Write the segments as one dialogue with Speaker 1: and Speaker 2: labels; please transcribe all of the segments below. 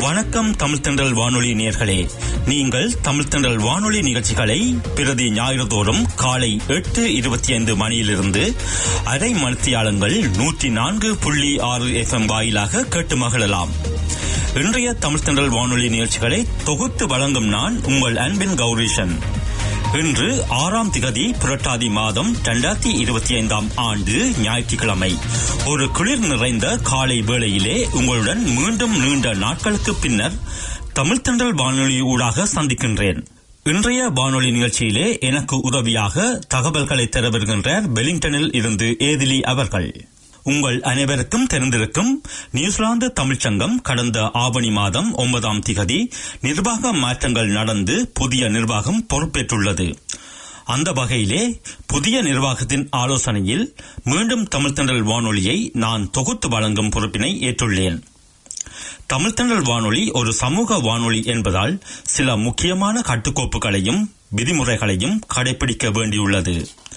Speaker 1: வணக்கம் தமிழ் தென்றல் வானொலி நேர்களே நீங்கள் தமிழ் தென்றல் வானொலி நிகழ்ச்சிகளை பிரதி ஞாயிறு தோறும் காலை எட்டு இருபத்தி ஐந்து மணியிலிருந்து அரை மணித்தியாலங்கள் நூற்றி நான்கு புள்ளி ஆறு எஃப்எம் வாயிலாக கேட்டு மகிழலாம் இன்றைய தமிழ் தென்றல் வானொலி நிகழ்ச்சிகளை தொகுத்து வழங்கும் நான் உங்கள் அன்பின் கௌரீஷன் இன்று ஆறாம் திகதி புரட்டாதி மாதம் இரண்டாயிரத்தி இருபத்தி ஐந்தாம் ஆண்டு ஞாயிற்றுக்கிழமை ஒரு குளிர் நிறைந்த காலை வேளையிலே உங்களுடன் மீண்டும் நீண்ட நாட்களுக்கு பின்னர் தமிழ் தண்டல் வானொலி ஊடாக சந்திக்கின்றேன் இன்றைய வானொலி நிகழ்ச்சியிலே எனக்கு உதவியாக தகவல்களை தர வருகின்றார் வெலிங்டனில் இருந்து ஏதிலி அவர்கள் உங்கள் அனைவருக்கும் தெரிந்திருக்கும் நியூசிலாந்து தமிழ்ச்சங்கம் கடந்த ஆவணி மாதம் ஒன்பதாம் திகதி நிர்வாக மாற்றங்கள் நடந்து புதிய நிர்வாகம் பொறுப்பேற்றுள்ளது அந்த வகையிலே புதிய நிர்வாகத்தின் ஆலோசனையில் மீண்டும் தமிழ்த்தண்டல் வானொலியை நான் தொகுத்து வழங்கும் பொறுப்பினை ஏற்றுள்ளேன் தமிழ்த்தண்டல் வானொலி ஒரு சமூக வானொலி என்பதால் சில முக்கியமான கட்டுக்கோப்புகளையும் விதிமுறைகளையும் கடைபிடிக்க வேண்டியுள்ளது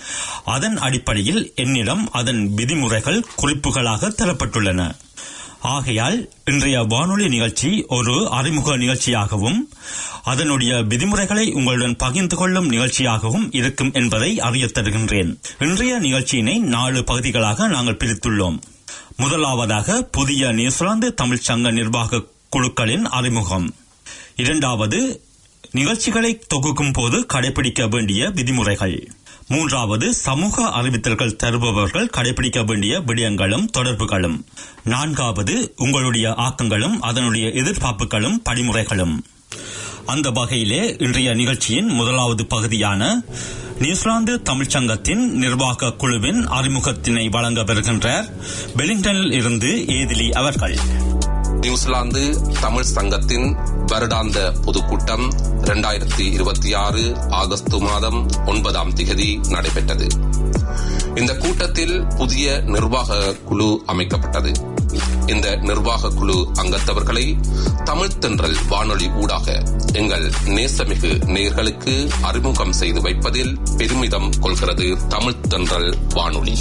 Speaker 1: அதன் அடிப்படையில் என்னிடம் அதன் விதிமுறைகள் குறிப்புகளாக தரப்பட்டுள்ளன ஆகையால் இன்றைய வானொலி நிகழ்ச்சி ஒரு அறிமுக நிகழ்ச்சியாகவும் அதனுடைய விதிமுறைகளை உங்களுடன் பகிர்ந்து கொள்ளும் நிகழ்ச்சியாகவும் இருக்கும் என்பதை அறியத் தருகின்றேன் இன்றைய நிகழ்ச்சியினை நாலு பகுதிகளாக நாங்கள் பிரித்துள்ளோம் முதலாவதாக புதிய நியூசிலாந்து தமிழ்ச் சங்க நிர்வாக குழுக்களின் அறிமுகம் இரண்டாவது நிகழ்ச்சிகளை தொகுக்கும் போது கடைபிடிக்க வேண்டிய விதிமுறைகள் மூன்றாவது சமூக அறிவித்தல்கள் தருபவர்கள் கடைபிடிக்க வேண்டிய விடயங்களும் தொடர்புகளும் நான்காவது உங்களுடைய ஆக்கங்களும் அதனுடைய எதிர்பார்ப்புகளும் படிமுறைகளும் அந்த வகையிலே இன்றைய நிகழ்ச்சியின் முதலாவது பகுதியான நியூசிலாந்து தமிழ்ச்சங்கத்தின் நிர்வாக குழுவின் அறிமுகத்தினை வழங்க வருகின்றார் வெலிங்டனில் இருந்து ஏதிலி அவர்கள்
Speaker 2: நியூசிலாந்து தமிழ் சங்கத்தின் வருடாந்த பொதுக்கூட்டம் இரண்டாயிரத்தி இருபத்தி ஆறு ஆகஸ்ட் மாதம் ஒன்பதாம் திகதி நடைபெற்றது இந்த கூட்டத்தில் புதிய நிர்வாக குழு அமைக்கப்பட்டது இந்த நிர்வாக குழு அங்கத்தவர்களை தமிழ் தென்றல் வானொலி ஊடாக எங்கள் நேசமிகு நேர்களுக்கு அறிமுகம் செய்து வைப்பதில் பெருமிதம் கொள்கிறது தமிழ் தென்றல் வானொலி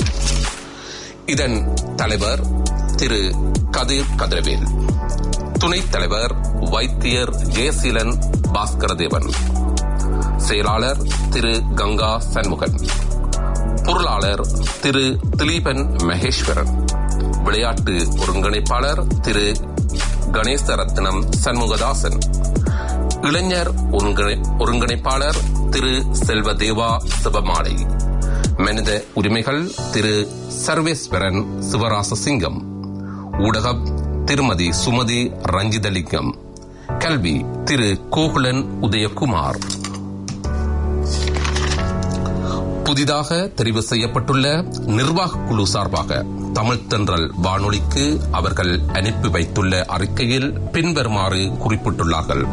Speaker 2: இதன் தலைவர் திரு கதிர் கதிரவேல் துணைத் தலைவர் வைத்தியர் ஜெயசீலன் பாஸ்கரதேவன் செயலாளர் திரு கங்கா சண்முகன் பொருளாளர் திரு திலீபன் மகேஸ்வரன் விளையாட்டு ஒருங்கிணைப்பாளர் திரு கணேசரத்னம் சண்முகதாசன் இளைஞர் ஒருங்கிணைப்பாளர் திரு செல்வதேவா சிவமாலை மனித உரிமைகள் திரு சர்வேஸ்வரன் சிவராசசிங்கம் ஊடகம் திருமதி சுமதி ரஞ்சிதலிங்கம் கல்வி திரு கோகுலன் உதயகுமார் புதிதாக தெரிவு செய்யப்பட்டுள்ள நிர்வாக குழு சார்பாக தமிழ் தென்றல் வானொலிக்கு அவர்கள் அனுப்பி வைத்துள்ள அறிக்கையில் பின்வருமாறு குறிப்பிட்டுள்ளார்கள்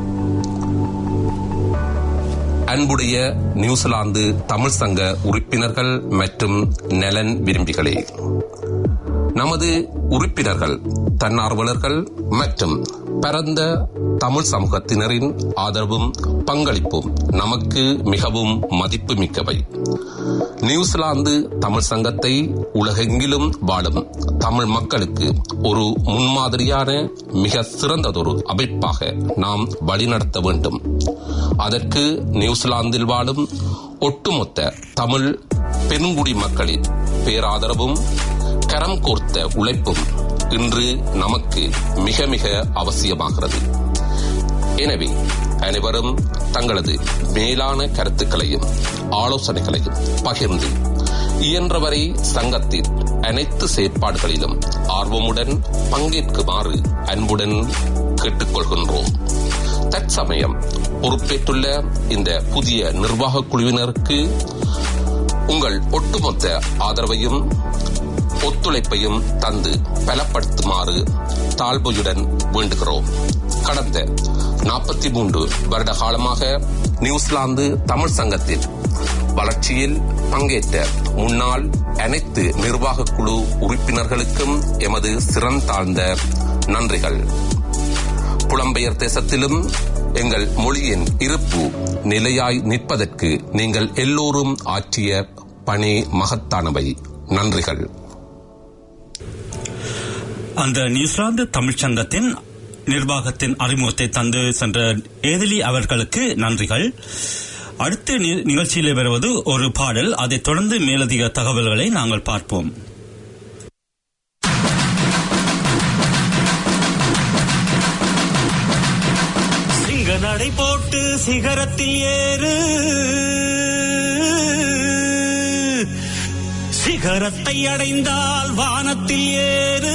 Speaker 2: அன்புடைய நியூசிலாந்து தமிழ் சங்க உறுப்பினர்கள் மற்றும் நலன் விரும்பிகளே நமது உறுப்பினர்கள் தன்னார்வலர்கள் மற்றும் பரந்த தமிழ் சமூகத்தினரின் ஆதரவும் பங்களிப்பும் நமக்கு மிகவும் மதிப்பு மிக்கவை நியூசிலாந்து தமிழ் சங்கத்தை உலகெங்கிலும் வாழும் தமிழ் மக்களுக்கு ஒரு முன்மாதிரியான மிக சிறந்ததொரு அமைப்பாக நாம் வழிநடத்த வேண்டும் அதற்கு நியூசிலாந்தில் வாழும் ஒட்டுமொத்த தமிழ் பெருங்குடி மக்களின் பேராதரவும் கரம் கோர்த்த உழைப்பும் இன்று நமக்கு மிக மிக அவசியமாகிறது எனவே அனைவரும் தங்களது மேலான கருத்துக்களையும் ஆலோசனைகளையும் பகிர்ந்து இயன்றவரை சங்கத்தின் அனைத்து செயற்பாடுகளிலும் ஆர்வமுடன் பங்கேற்குமாறு அன்புடன் கேட்டுக்கொள்கின்றோம் தற்சமயம் பொறுப்பேற்றுள்ள இந்த புதிய நிர்வாக குழுவினருக்கு உங்கள் ஒட்டுமொத்த ஆதரவையும் ஒத்துழைப்பையும் தந்து பலப்படுத்துமாறு தாழ்மையுடன் வேண்டுகிறோம் கடந்த நாற்பத்தி மூன்று வருட காலமாக நியூசிலாந்து தமிழ் சங்கத்தின் வளர்ச்சியில் பங்கேற்ற முன்னாள் அனைத்து நிர்வாக குழு உறுப்பினர்களுக்கும் எமது சிறந்தாழ்ந்த நன்றிகள் புலம்பெயர் தேசத்திலும் எங்கள் மொழியின் இருப்பு நிலையாய் நிற்பதற்கு நீங்கள் எல்லோரும் ஆற்றிய பணி மகத்தானவை நன்றிகள்
Speaker 1: அந்த நியூசிலாந்து தமிழ்ச்சங்கத்தின் நிர்வாகத்தின் அறிமுகத்தை தந்து சென்ற ஏதிலி அவர்களுக்கு நன்றிகள் அடுத்த நி- நிகழ்ச்சியில் வருவது ஒரு பாடல் அதைத் தொடர்ந்து மேலதிக தகவல்களை நாங்கள் பார்ப்போம்
Speaker 3: சிங்க நடை போட்டு சிகரத்தில் ஏறு சிகரத்தை அடைந்தால் வானத்தில் ஏறு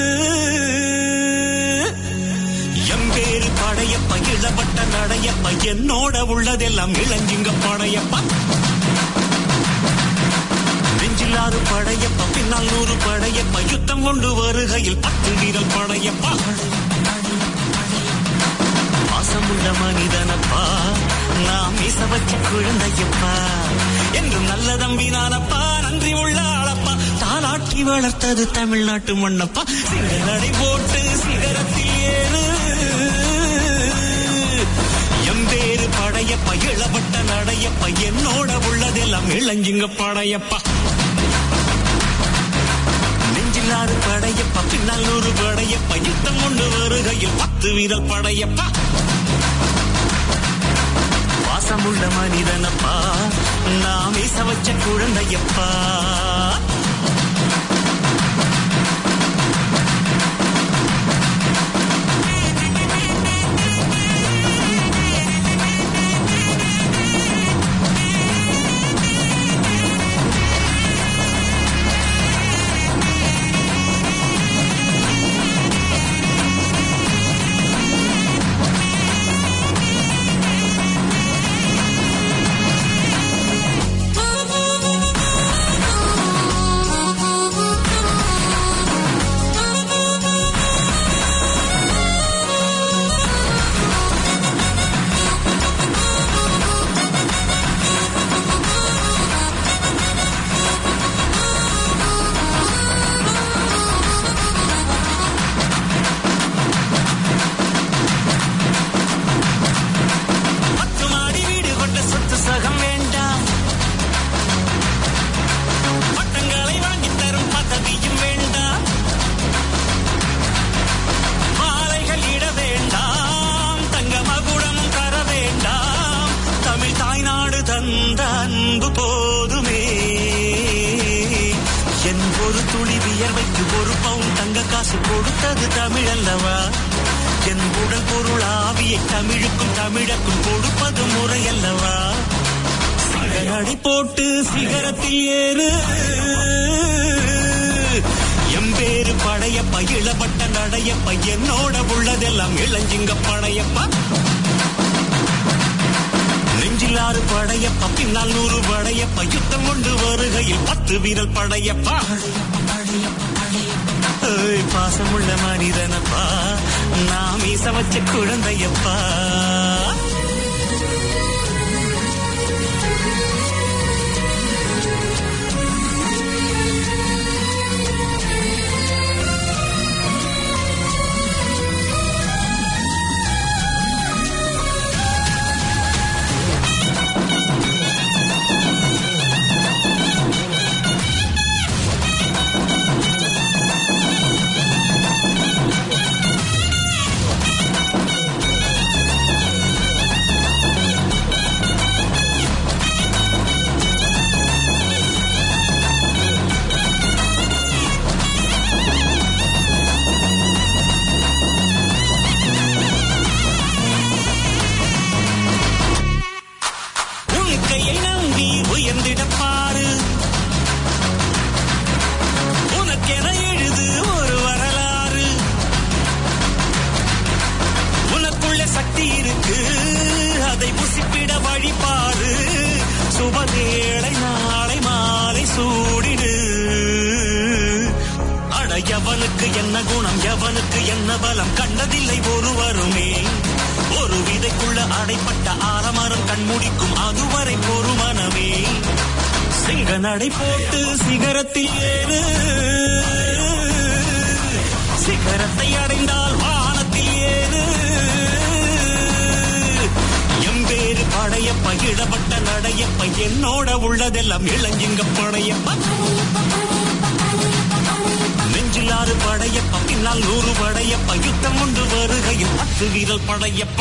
Speaker 3: எம்பேரு படையப்ப இளப்பட்ட நடையப்ப என்னோட உள்ளதெல்லாம் இளஞ்சிங்க படையப்பா நெஞ்சில்லாது படையப்ப பின்னால் நூறு படையப்ப யுத்தம் கொண்டு வருகையில் பத்து வீரல் படையப்பா பாசமுள்ள மனிதனப்பா நாம் மீச வச்ச குழந்தையப்பா என்றும் நல்ல தம்பி நானப்பா நன்றி உள்ள ஆளப்பா தாளாட்டி வளர்த்தது தமிழ்நாட்டு மண்ணப்பா சிங்க நடை போட்டு சிகரத்தில் ஏறு எம்பேரு படையப்பா இளவட்ட நடையப்பா என்னோட உள்ளதெல்லாம் இளஞ்சிங்க படையப்பா நெஞ்சில்லாறு படையப்பா பின்னால் நூறு படையப்பா யுத்தம் கொண்டு வருகையில் பத்து வீரல் படையப்பா பாசமுள்ள மனிதனப்பா நாம் ஈச வச்ச குழந்தையப்பா பத்து மாடி வீடு கொண்ட சொத்து சகம் வேண்டாம் பட்டங்களை வாங்கித் தரும் பதவியும் வேண்டாம் மாலைகள் இட வேண்டாம் தங்க மகுடமும் தர வேண்டாம் தமிழ் தாய்நாடு தந்த அன்பு போதுமே என் ஒரு துளி வியர்வைக்கு ஒரு பவுன் தங்க காசு கொடுத்தது தமிழ் அல்லவா என் உடல் பொருள் ஆவியை தமிழுக்கும் தமிழக்கும் கொடுப்பது முறை அல்லவா சிகரடி போட்டு சிகரத்தில் ஏறு எம்பேரு படையப்ப இளப்பட்ட நடையப்ப என்னோட உள்ளதெல்லாம் இளஞ்சிங்க படையப்பா நெஞ்சிலாறு படையப்ப பின்னால் நூறு படையப்ப யுத்தம் கொண்டு வருகையில் பத்து வீரல் படையப்பா ஏய், பாசமுள்ள மனிதனப்பா நாம் ஈச வச்ச குழந்தையப்பா உன் கையை நம்பி உயர்ந்திட பாரு உனக்கென எழுது ஒரு வரலாறு உனக்குள்ள சக்தி இருக்கு அதை புசிப்பிட வழிபாரு சுபவேளை நாளை மாலை சூடிடு அட எவனுக்கு என்ன குணம் எவனுக்கு என்ன பலம் கண்டதில்லை ஒருவருமே ஒரு விதைக்குள்ள அடைப்பட்ட ஆலமரம் கண்முடிக்கும் அதுவரை பொறுமனமே சிங்க நடை போட்டு சிகரத்தில் ஏறு சிகரத்தை அடைந்தால் வானத்தில் ஏறு எம்பேரு படையப்ப இடப்பட்ட நடையப்ப என்னோட உள்ளதெல்லாம் இளஞ்சிங்க படையப்ப நெஞ்சில் பதினாறு படையப்பா பின்னால் நூறு படையப்பா யுத்தம் உண்டு வருகையில் பத்து வீரல் படையப்பா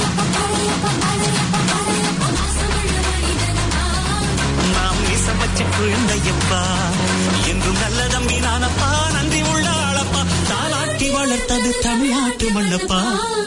Speaker 3: நாம் இசபச்ச குழந்தையப்பா என்றும் நல்ல தம்பி நானப்பா நன்றி உள்ள ஆளப்பா தாலாட்டி வளர்த்தது தமிழ்நாட்டு மண்ணப்பா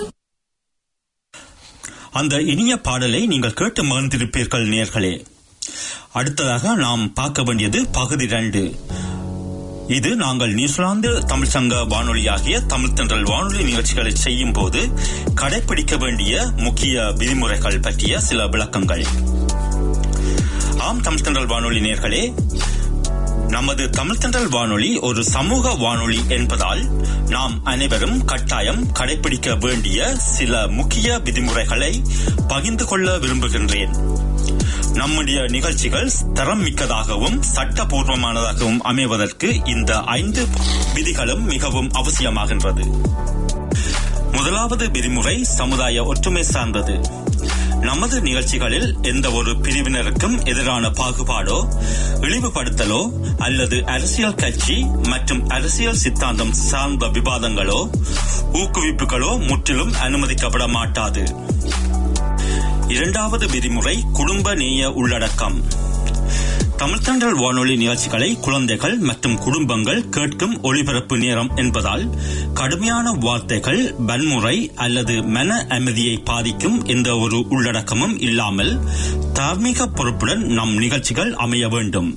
Speaker 1: அந்த இனிய பாடலை நீங்கள் கேட்டு மகிழ்ந்திருப்பீர்கள் நேர்களே அடுத்ததாக நாம் பார்க்க வேண்டியது பகுதி ரெண்டு இது நாங்கள் நியூசிலாந்து தமிழ் சங்க வானொலியாகிய தமிழ் தென்றல் வானொலி நிகழ்ச்சிகளை செய்யும் போது கடைபிடிக்க வேண்டிய முக்கிய விதிமுறைகள் பற்றிய சில விளக்கங்கள் ஆம் தமிழ் தென்றல் வானொலி நேர்களே நமது தமிழ் தென்றல் வானொலி ஒரு சமூக வானொலி என்பதால் நாம் அனைவரும் கட்டாயம் கடைபிடிக்க வேண்டிய சில முக்கிய விதிமுறைகளை பகிர்ந்து கொள்ள விரும்புகின்றேன் நம்முடைய நிகழ்ச்சிகள் தரம் மிக்கதாகவும் சட்டபூர்வமானதாகவும் அமைவதற்கு இந்த ஐந்து விதிகளும் மிகவும் அவசியமாகின்றது முதலாவது விதிமுறை சமுதாய ஒற்றுமை சார்ந்தது நமது நிகழ்ச்சிகளில் எந்த ஒரு பிரிவினருக்கும் எதிரான பாகுபாடோ இழிவுபடுத்தலோ அல்லது அரசியல் கட்சி மற்றும் அரசியல் சித்தாந்தம் சார்ந்த விவாதங்களோ ஊக்குவிப்புகளோ முற்றிலும் அனுமதிக்கப்பட மாட்டாது இரண்டாவது விதிமுறை குடும்ப நேய உள்ளடக்கம் தமிழ்த்தண்டல் வானொலி நிகழ்ச்சிகளை குழந்தைகள் மற்றும் குடும்பங்கள் கேட்கும் ஒளிபரப்பு நேரம் என்பதால் கடுமையான வார்த்தைகள் வன்முறை அல்லது மன அமைதியை பாதிக்கும் எந்த ஒரு உள்ளடக்கமும் இல்லாமல் தார்மீக பொறுப்புடன் நம் நிகழ்ச்சிகள் அமைய வேண்டும்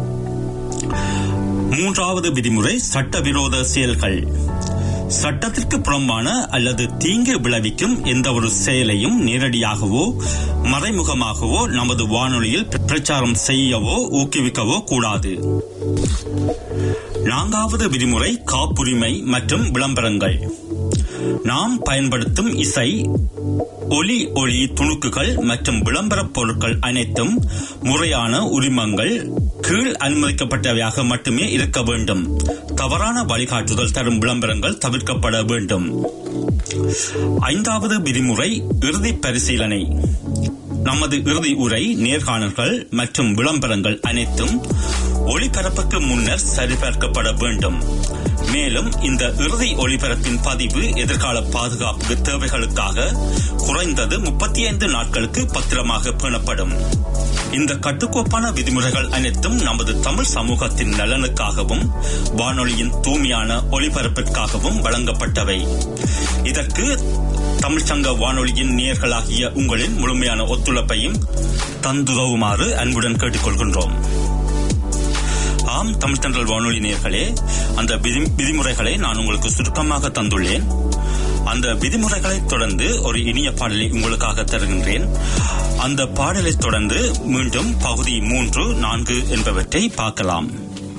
Speaker 1: மூன்றாவது விதிமுறை சட்டவிரோத செயல்கள் சட்டத்திற்கு புறம்பான அல்லது தீங்கு விளைவிக்கும் எந்த ஒரு செயலையும் நேரடியாகவோ மறைமுகமாகவோ நமது வானொலியில் பிரச்சாரம் செய்யவோ ஊக்குவிக்கவோ கூடாது நான்காவது விதிமுறை காப்புரிமை மற்றும் விளம்பரங்கள் நாம் பயன்படுத்தும் இசை ஒலி ஒளி துணுக்குகள் மற்றும் விளம்பரப் பொருட்கள் அனைத்தும் முறையான உரிமங்கள் கீழ் அனுமதிக்கப்பட்டவையாக மட்டுமே இருக்க வேண்டும் தவறான வழிகாட்டுதல் தரும் விளம்பரங்கள் தவிர்க்கப்பட வேண்டும் ஐந்தாவது விதிமுறை இறுதி பரிசீலனை நமது இறுதி உரை நேர்காணல்கள் மற்றும் விளம்பரங்கள் அனைத்தும் ஒளிபரப்புக்கு முன்னர் சரிபார்க்கப்பட வேண்டும் மேலும் இந்த இறுதி ஒளிபரப்பின் பதிவு எதிர்கால பாதுகாப்பு தேவைகளுக்காக குறைந்தது முப்பத்தி ஐந்து நாட்களுக்கு பத்திரமாக பேணப்படும் இந்த கட்டுக்கோப்பான விதிமுறைகள் அனைத்தும் நமது தமிழ் சமூகத்தின் நலனுக்காகவும் வானொலியின் தூய்மையான ஒளிபரப்பிற்காகவும் வழங்கப்பட்டவை இதற்கு தமிழ்ச்சங்க வானொலியின் நேர்களாகிய உங்களின் முழுமையான ஒத்துழைப்பையும் தந்துதவுமாறு அன்புடன் கேட்டுக்கொள்கின்றோம் ஆம் தமிழ் தென்றல் வானொலி நேர்களே அந்த விதி- விதிமுறைகளை நான் உங்களுக்கு சுருக்கமாக தந்துள்ளேன் அந்த விதிமுறைகளை தொடர்ந்து ஒரு இனிய பாடலை உங்களுக்காக தருகின்றேன் அந்த பாடலை தொடர்ந்து மீண்டும் பகுதி மூன்று நான்கு என்பவற்றை பார்க்கலாம்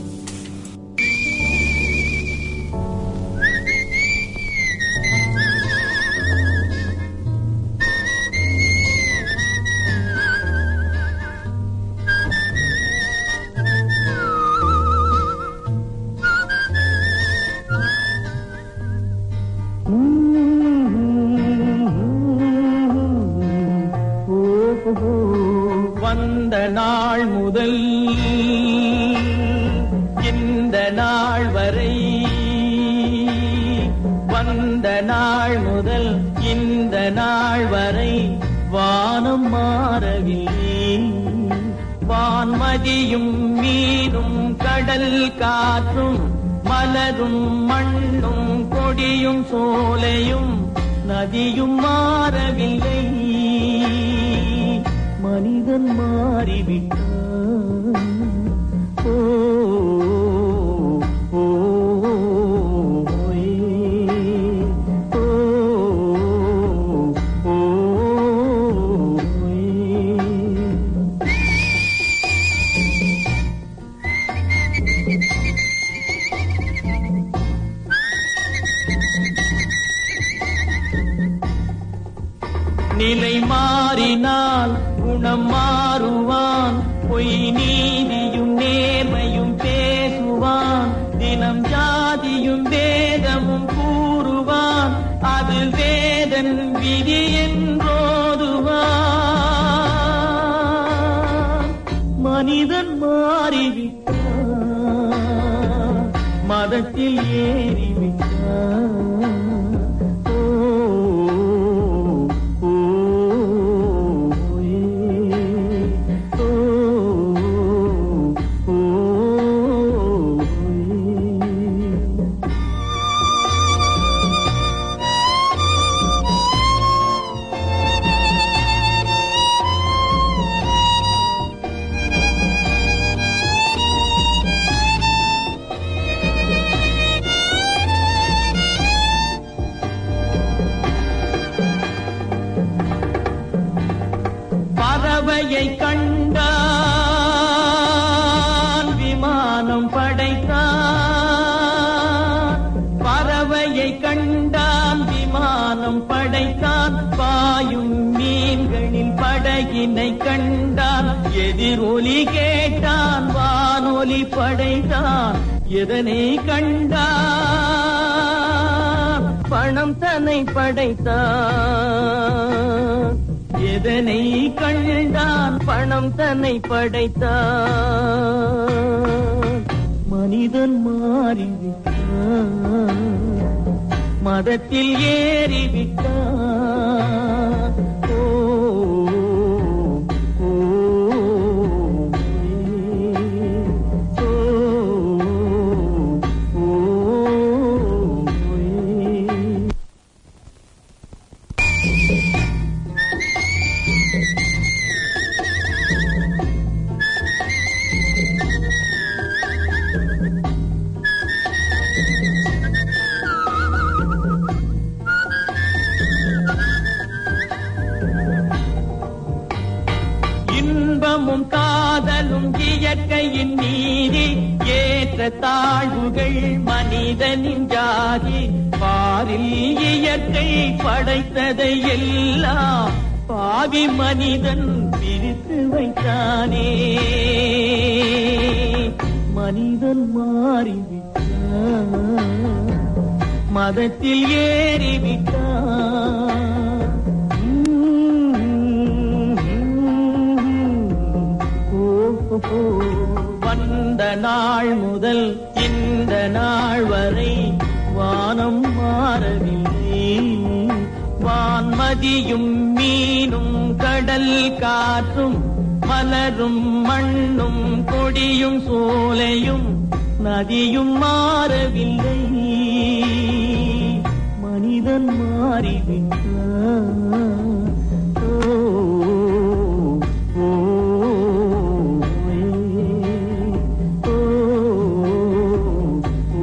Speaker 4: வந்த நாள் முதல் இந்த நாள் வரை வந்த நாள் முதல் இந்த நாள் வரை வானம் மாறவில்லை வான்மதியும் மீனும் கடல் காற்றும் மலரும் மண்ணும் கொடியும் சோலையும் நதியும் மாறவில்லை மனிதன் மாறிவிட்டான் ஓ, ஓ, ஓயே. ஓ, ஓ, ஓயே. நிலை மாறினால் குணம் மாறுவான் பொய் நீதியும் நேர்மையும் பேசுவான் தினம் ஜாதியும் வேதமும் கூறுவான் அது வேதன் விதி என்றோதுவான் மனிதன் மாறிவிட்டான் மதத்தின் மதத்தில் ஏறிவிட்டான் ஓ, ஓ, ஏ, ஓ, ஓ, ஏ. பறவையை கண்டான் விமானம் படைத்தான் பறவையை கண்டான் விமானம் படைத்தான் பாயும் மீன்களின் படகினை கண்டான் எதிரொலி கேட்டான் வானொலி படைத்தான் எதனை கண்டான் பணம் தன்னை படைத்தான் எதனை கண்டான் பணம் தன்னை படைத்தான் மனிதன் மாறிவிட்டான் மதத்தில் ஏறிவிட்டான் ஓ, ஓ, ஏ, ஓ, ஓ, ஏ. இன்பமும் காதலும் இயற்கையின் நீதி ஏற்ற தாழ்வுகள் மனிதனின் ஜாதி பாரில் இயற்கை படைத்ததை எல்லாம் பாவி மனிதன் பிரித்து வைத்தானே மனிதன் மாறிவிட்டான் மதத்தில் ஏறிவிட்டான் ஓஹோ, வந்த நாள் முதல் இந்த நாள் வரை வானம் மாறவில்லை வான்மதியும் மீனும் கடல் காற்றும் மலரும் மண்ணும் கொடியும் சோலையும் நதியும் மாறவில்லை மனிதன் மாறிவிட்டான் ஓ, ஓ, ஏ, ஓ, ஓ,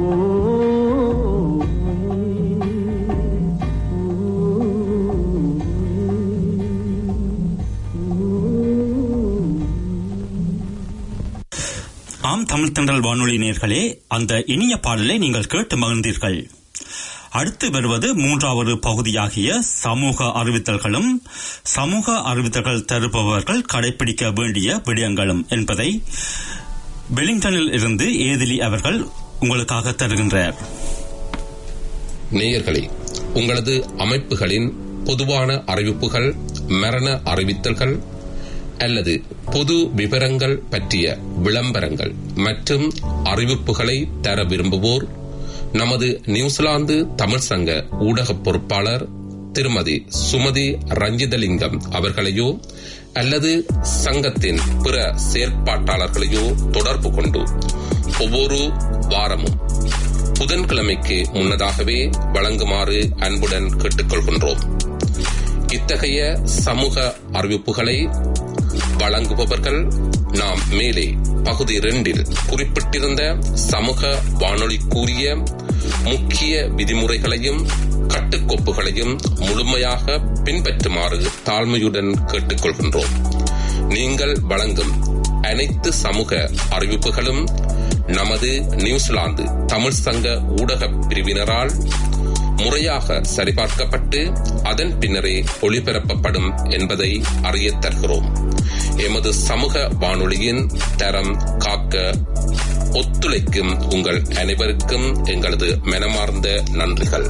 Speaker 1: ஆம் தமிழ் தென்றல் வானொலி நேர்களே அந்த இனிய பாடலை நீங்கள் கேட்டு மகிழ்ந்தீர்கள் அடுத்து வருவது மூன்றாவது பகுதியாகிய சமூக அறிவித்தல்களும் சமூக அறிவித்தல்கள் தருபவர்கள் கடைபிடிக்க வேண்டிய விடயங்களும் என்பதை வெலிங்டனில் இருந்து ஏதிலி அவர்கள் உங்களுக்காக தருகின்றார்
Speaker 2: நேயர்களே உங்களது அமைப்புகளின் பொதுவான அறிவிப்புகள் மரண அறிவித்தல்கள் அல்லது பொது விவரங்கள் பற்றிய விளம்பரங்கள் மற்றும் அறிவிப்புகளை தர விரும்புவோர் நமது நியூசிலாந்து தமிழ் சங்க ஊடக பொறுப்பாளர் திருமதி சுமதி ரஞ்சிதலிங்கம் அவர்களையோ அல்லது சங்கத்தின் பிற செயற்பாட்டாளர்களையோ தொடர்பு கொண்டு ஒவ்வொரு வாரமும் புதன்கிழமைக்கு முன்னதாகவே வழங்குமாறு அன்புடன் கேட்டுக்கொள்கின்றோம் இத்தகைய சமூக அறிவிப்புகளை வழங்குபவர்கள் நாம் மேலே பகுதி இரண்டில் குறிப்பிட்டிருந்த சமூக வானொலி கூறிய முக்கிய விதிமுறைகளையும் கட்டுக்கோப்புகளையும் முழுமையாக பின்பற்றுமாறு தாழ்மையுடன் கேட்டுக்கொள்கின்றோம் நீங்கள் வழங்கும் அனைத்து சமூக அறிவிப்புகளும் நமது நியூசிலாந்து தமிழ் சங்க ஊடக பிரிவினரால் முறையாக சரிபார்க்கப்பட்டு அதன் பின்னரே ஒளிபரப்பப்படும் என்பதை அறியத் தருகிறோம் எமது சமூக வானொலியின் தரம் காக்க ஒத்துழைக்கும் உங்கள் அனைவருக்கும் எங்களது மனமார்ந்த நன்றிகள்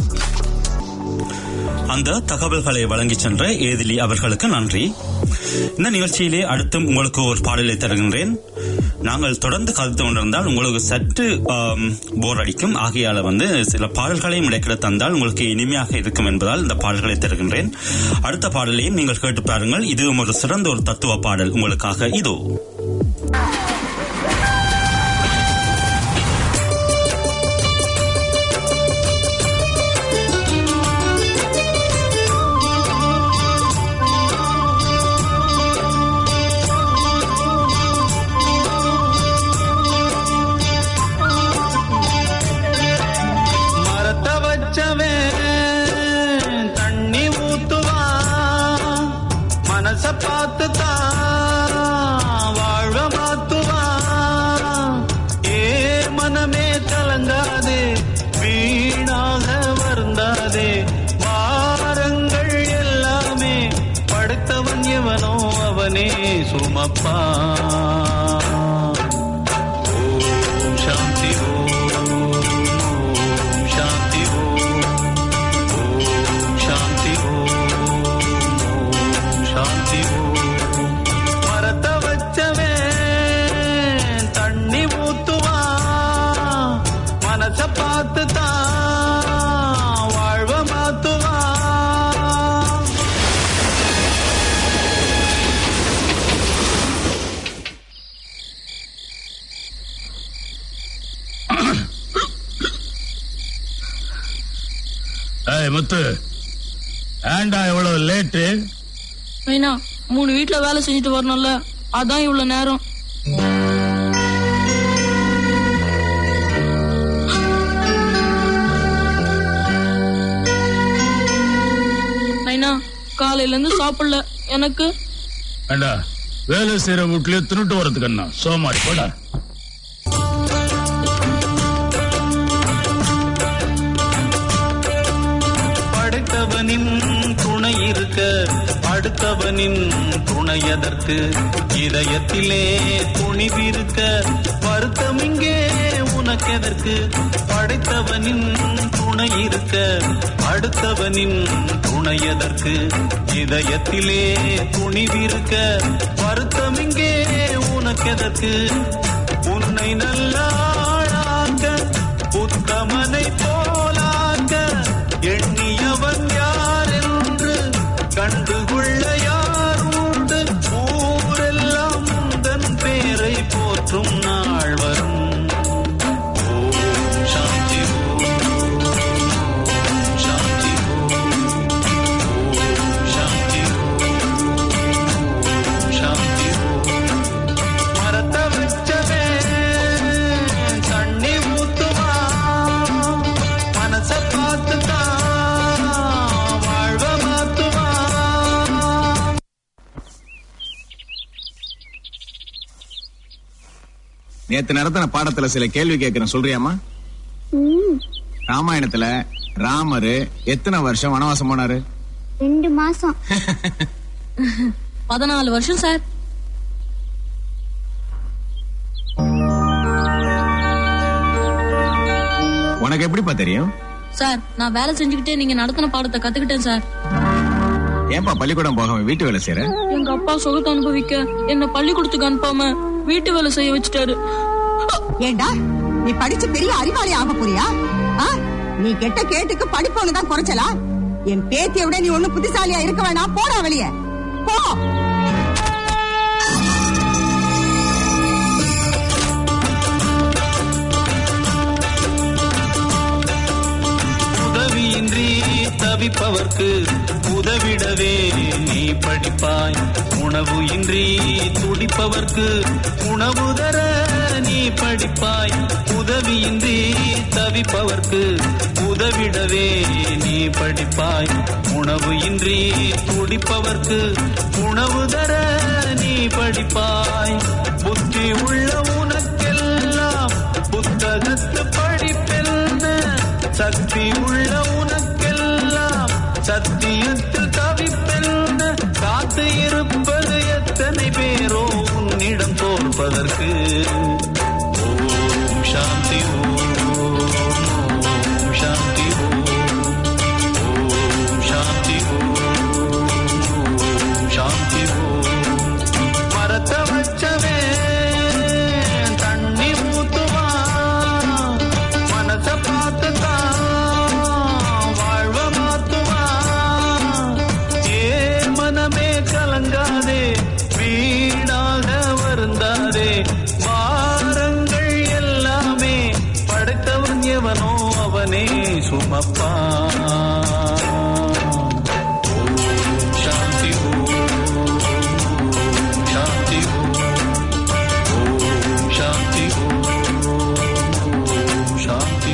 Speaker 1: அந்த தகவல்களை வழங்கிச் சென்ற ஏதிலி அவர்களுக்கு நன்றி இந்த நிகழ்ச்சியிலே அடுத்தும் உங்களுக்கு ஒரு பாடலை தருகின்றேன் நாங்கள் தொடர்ந்து கருத்து கொண்டிருந்தால் உங்களுக்கு சற்று போர் அடிக்கும் ஆகையால வந்து சில பாடல்களையும் இடைக்கிட தந்தால் உங்களுக்கு இனிமையாக இருக்கும் என்பதால் இந்த பாடல்களை தருகின்றேன் அடுத்த பாடலையும் நீங்கள் கேட்டு பாருங்கள் இதுவும் ஒரு சிறந்த ஒரு தத்துவ பாடல் உங்களுக்காக இதோ
Speaker 5: மரத்த வச்சவன் தண்ணி ஊத்துவா மனச பார்த்து தான் வாழ்வ மாத்துவா ஏ மனமே கலங்காதே வீணாக வருந்தாதே வாரங்கள் எல்லாமே படைத்தவன் எவனோ அவனே சுமப்பா ஓம் சாந்தி ஓம் சாந்தி ஓம் ஓம் சாந்தி ஓம் சாந்தி ஓம் மரத்த வச்சவன் தண்ணி ஊத்துவா மனச பார்த்து தான் வாழ்வ மாத்துவா
Speaker 6: ஏய் முத்து ஏன்டா இவ்வளவு லேட்டு
Speaker 7: மைனா மூணு வீட்ல வேலை செஞ்சுட்டு வரணும்ல அதான் இவ்வளவு நேரம் நைனா காலையில இருந்து சாப்பிடல எனக்கு
Speaker 6: ஏண்டா வேலை செய்யற வீட்லயே தின்னுட்டு வரதுக்கு என்ன சோமாரி போடா
Speaker 5: படைத்தவனின் துணை இருக்க அடுத்தவனின் துணை எதற்கு இதயத்திலே துணிவிருக்க வருத்தம் இங்கே உனக்கெதற்கு படைத்தவனின் துணை இருக்க அடுத்தவனின் துணை எதற்கு இதயத்திலே துணிவிருக்க வருத்தம் இங்கே உனக்கெதற்கு உன்னை நல்லாளாக்க உத்தமனை போலாக்க எண்ணியவன் யார் என்று கண்டுகொள்ள யார் உண்டு ஊரெல்லாம் தன் பேரை போற்றும் நாள் வரும் ஓம் சாந்தி ஓம் சாந்தி ஓம் சாந்தி ஓம் சாந்தி ஓம் மரத்த வச்சவே தண்ணி ஊத்துவா மனச பார்த்துதா வாழ்வ மாத்துவா
Speaker 8: நேத்து நடத்தின பாடத்துல சில கேள்வி கேட்கிறேன் சொல்றியாமா ராமாயணத்துல ராமரு எத்தனை வருஷம் வனவாசம் போனாரு
Speaker 9: ரெண்டு மாசம்
Speaker 7: பதினாலு வருஷம் சார்
Speaker 8: உனக்கு எப்படிப்பா தெரியும்
Speaker 7: சார் நான் வேலை செஞ்சுக்கிட்டே நீங்க நடத்தின பாடத்தை கத்துக்கிட்டேன் சார்
Speaker 8: ஏன்பா பள்ளிக்கூடம் போகாம வீட்டு வேலை செய்யற
Speaker 7: எங்க அப்பா சுகத்தை அனுபவிக்க என்ன பள்ளிக்கூடத்துக்கு அனுப்பாம வீட்டு வேலை செய்ய வச்சுட்டாரு
Speaker 10: ஏண்டா நீ படிச்சு பெரிய அறிவாளி ஆக போறியா ஆ? நீ கெட்ட கேட்டுக்கு படிப்பு தான் குறைச்சலா என் பேத்தியை விட நீ ஒண்ணு புத்திசாலியா இருக்க வேணாம் போடா வெளியே போ
Speaker 5: உதவியின்றி தவிப்பவர்க்கு உதவிடவே நீ படிப்பாய் உணவு இன்றி துடிப்பவர்க்கு உணவு தர நீ படிப்பாய் உதவியின்றி தவிப்பவர்க்கு உதவிடவே நீ படிப்பாய் உணவு இன்றி துடிப்பவர்க்கு உணவு தர நீ படிப்பாய் புத்தி உள்ள உனக்கெல்லாம் புத்தகத்து படிப்பெல்ல சக்தி உள்ள உனக்கெல்லாம் சத்தியத்தில் தவிப்பெல்ல காத்து இருப்பது எத்தனை பேரோ உன்னிடம் தோற்பதற்கு ஓம் சாந்தி ஓம் ஓம் சாந்தி ஓம் ஓம் சாந்தி ஓம் ஓம் சாந்தி ஓம் மரத்த வச்சவே அப்பா ஓம் சாந்தி ஓம் சாந்தி ஓம் சாந்தி ஓம் சாந்தி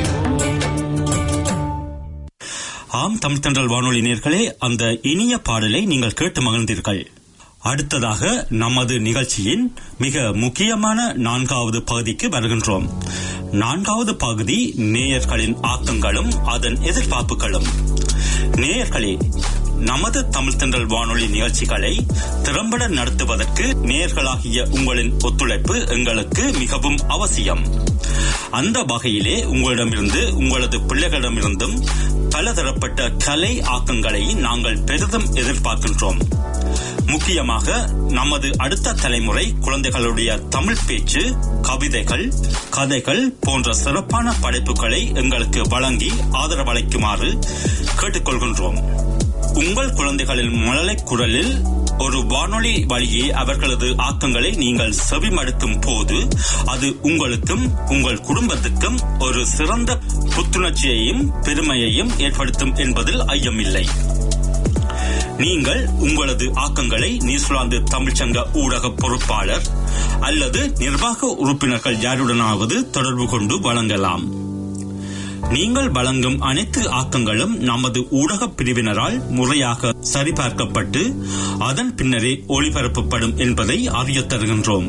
Speaker 1: ஆம் தமிழ் தென்றல் வானொலி நேர்களே அந்த இனிய பாடலை நீங்கள் கேட்டு மகிழ்ந்தீர்கள் அடுத்ததாக நமது நிகழ்ச்சியின் மிக முக்கியமான நான்காவது பகுதிக்கு வருகின்றோம் நான்காவது பகுதி நேயர்களின் ஆக்கங்களும் அதன் எதிர்பார்ப்புகளும் நேயர்களே நமது தமிழ் தென்றல் வானொலி நிகழ்ச்சிகளை திறம்பட நடத்துவதற்கு நேயர்களாகிய உங்களின் ஒத்துழைப்பு எங்களுக்கு மிகவும் அவசியம் அந்த வகையிலே உங்களிடமிருந்து உங்களது பிள்ளைகளிடமிருந்தும் பலதரப்பட்ட கலை ஆக்கங்களை நாங்கள் பெரிதும் எதிர்பார்க்கின்றோம் முக்கியமாக நமது அடுத்த தலைமுறை குழந்தைகளுடைய தமிழ் பேச்சு கவிதைகள் கதைகள் போன்ற சிறப்பான படைப்புகளை எங்களுக்கு வழங்கி ஆதரவளிக்குமாறு கேட்டுக்கொள்கின்றோம் உங்கள் குழந்தைகளின் மழலை குரலில் ஒரு வானொலி வழியே அவர்களது ஆக்கங்களை நீங்கள் செவிமடுக்கும் போது அது உங்களுக்கும் உங்கள் குடும்பத்துக்கும் ஒரு சிறந்த புத்துணர்ச்சியையும் பெருமையையும் ஏற்படுத்தும் என்பதில் ஐயமில்லை நீங்கள் உங்களது ஆக்கங்களை நியூசிலாந்து தமிழ்ச்சங்க ஊடக பொறுப்பாளர் அல்லது நிர்வாக உறுப்பினர்கள் யாருடனாவது தொடர்பு கொண்டு வழங்கலாம் நீங்கள் வழங்கும் அனைத்து ஆக்கங்களும் நமது ஊடக பிரிவினரால் முறையாக சரிபார்க்கப்பட்டு அதன் பின்னரே ஒளிபரப்பப்படும் என்பதை அறியத் தருகின்றோம்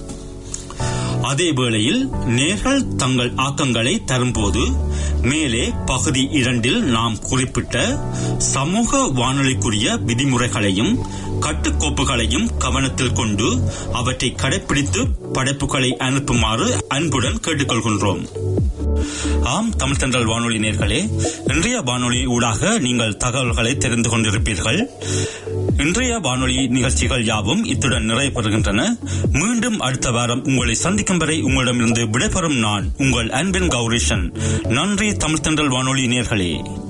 Speaker 1: அதே வேளையில் நேர்கள் தங்கள் ஆக்கங்களை தரும்போது மேலே பகுதி இரண்டில் நாம் குறிப்பிட்ட சமூக வானொலிக்குரிய விதிமுறைகளையும் கட்டுக்கோப்புகளையும் கவனத்தில் கொண்டு அவற்றை கடைபிடித்து படைப்புகளை அனுப்புமாறு அன்புடன் கேட்டுக்கொள்கின்றோம் ஆம் தமிழ் தென்றல் வானொலி நேர்களே இன்றைய வானொலி ஊடாக நீங்கள் தகவல்களை தெரிந்து கொண்டிருப்பீர்கள் இன்றைய வானொலி நிகழ்ச்சிகள் யாவும் இத்துடன் நிறைவு பெறுகின்றன மீண்டும் அடுத்த வாரம் உங்களை சந்திக்கும் வரை உங்களிடமிருந்து விடைபெறும் நான் உங்கள் அன்பின் கௌரிஷன் நன்றி தமிழ் தென்றல் வானொலி நேர்களே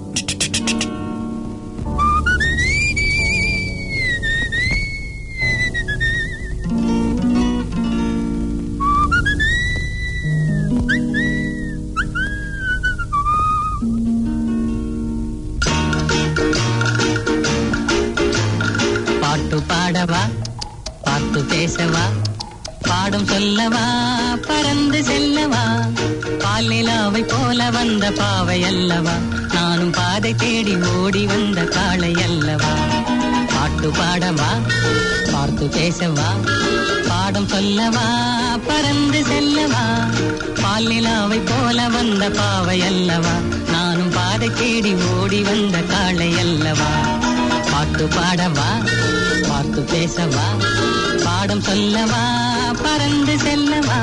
Speaker 9: பாட்டு பாடவா பாட்டு பேசவா பாடும் சொல்லவா பறந்து செல்லவா பாலிலாவை போல வந்த பாவை அல்லவா நானும் பாதை தேடி ஓடி வந்த காளை அல்லவா பாட்டு பாடவா பார்த்து பேசவா பாடம் சொல்லவா பறந்து செல்லவா பாலிலாவை போல வந்த பாவை அல்லவா நானும் பாதை தேடி ஓடி வந்த காளை அல்லவா பாட்டு பாடவா பார்த்து பேசவா பாடம் சொல்லவா பறந்து செல்லவா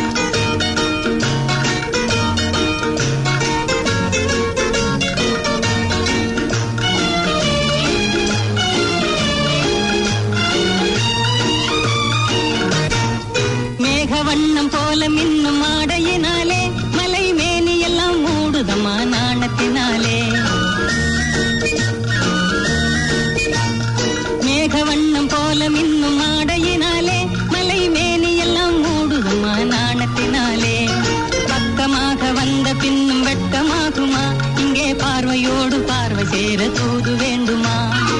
Speaker 9: மேக வண்ணம் போல மின்னும் ஆடையினாலே மலை மேனி எல்லாம் மூடுதமா நாணத்தினாலே மேக வண்ணம் போல மின்னும் ஆடையினாலே மலை மேனி எல்லாம் மூடுதமா நாணத்தினாலே பக்கமாக வந்த பின்னும் வெட்கமாகுமா இங்கே பார்வையோடு பார்வை சேர தூது வேண்டுமா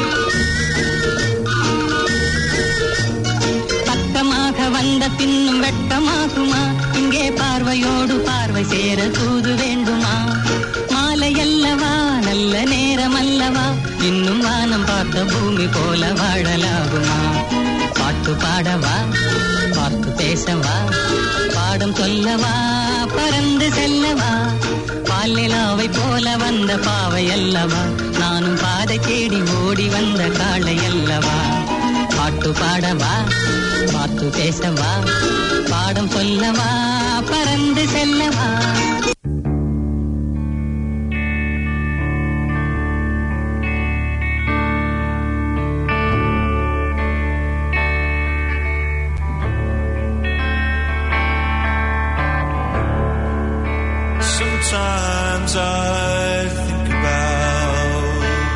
Speaker 9: பக்கமாக வந்த பின்னும் வெட்கமாகுமா இங்கே பார்வையோடு பார்வை சேர தூது வேண்டுமா மாலை அல்லவா நல்ல நேரம் அல்லவா இன்னும் வானம் பார்த்த பூமி போல வாழலாகுமா பாட்டு பாடவா பார்த்து பேசவா பாடம் சொல்லவா பறந்து செல்லவா பாலிலாவை போல வந்த பாவை அல்லவா நானும் பாதை தேடி ஓடி வந்த காளை அல்லவா பாட்டு பாடவா பார்த்து பேசவா பாடம் சொல்லவா பறந்து செல்லவா